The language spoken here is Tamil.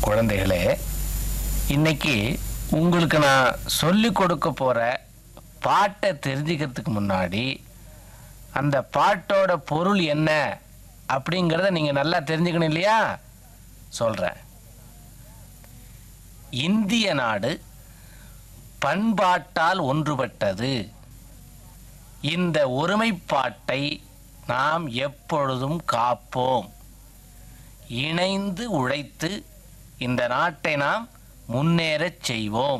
குழந்தைகளே இன்னைக்கு உங்களுக்கு நான் சொல்லி கொடுக்க போற பாட்டை தெரிஞ்சுக்கிறதுக்கு முன்னாடி அந்த பாட்டோட பொருள் என்ன அப்படிங்கிறத நீங்க நல்லா தெரிஞ்சுக்கணும் இல்லையா சொல்றேன் இந்திய நாடு பண்பாட்டால் ஒன்றுபட்டது இந்த ஒருமைப்பாட்டை நாம் எப்பொழுதும் காப்போம் இணைந்து உழைத்து இந்த நாட்டை நாம் முன்னேறச் செய்வோம்